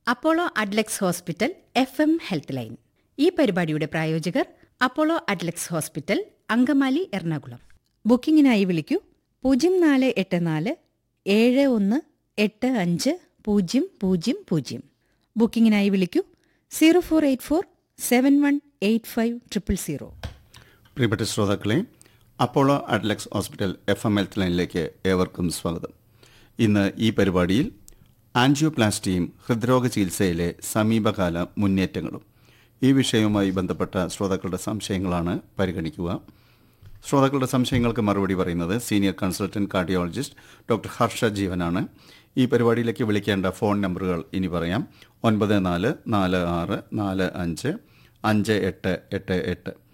Apollo Adlux hospital F M health line ഈ പരിപാടിയുടെ പ്രായോജകർ Apollo Adlux hospital Angamaly Ernakulam ബുക്കിംഗിനായി വിളിക്കൂ പൂജ്യം നാല് എട്ട് നാല് ഏഴ് ഒന്ന് എട്ട് അഞ്ച് പൂജ്യം പൂജ്യം പൂജ്യം ബുക്കിംഗിനായി വിളിക്കൂ zero four eight four seven one eight five triple zero പ്രിയപ്പെട്ട ശ്രോതാക്കളെ Apollo Adlux hospital F M health ലൈനിലേക്ക് ഏവർക്കും സ്വാഗതം ഇന്ന് ഈ പരിപാടിയിൽ ആൻജിയോപ്ലാസ്റ്റിയും ഹൃദ്രോഗ ചികിത്സയിലെ സമീപകാല മുന്നേറ്റങ്ങളും ഈ വിഷയവുമായി ബന്ധപ്പെട്ട ശ്രോതാക്കളുടെ സംശയങ്ങളാണ് പരിഗണിക്കുക ശ്രോതാക്കളുടെ സംശയങ്ങൾക്ക് മറുപടി പറയുന്നത് senior consultant cardiologist doctor Harsha ജീവനാണ് ഈ പരിപാടിയിലേക്ക് വിളിക്കേണ്ട ഫോൺ നമ്പറുകൾ ഇനി പറയാം ഒൻപത് നാല് നാല് ആറ് നാല് അഞ്ച് അഞ്ച് എട്ട് എട്ട് എട്ട്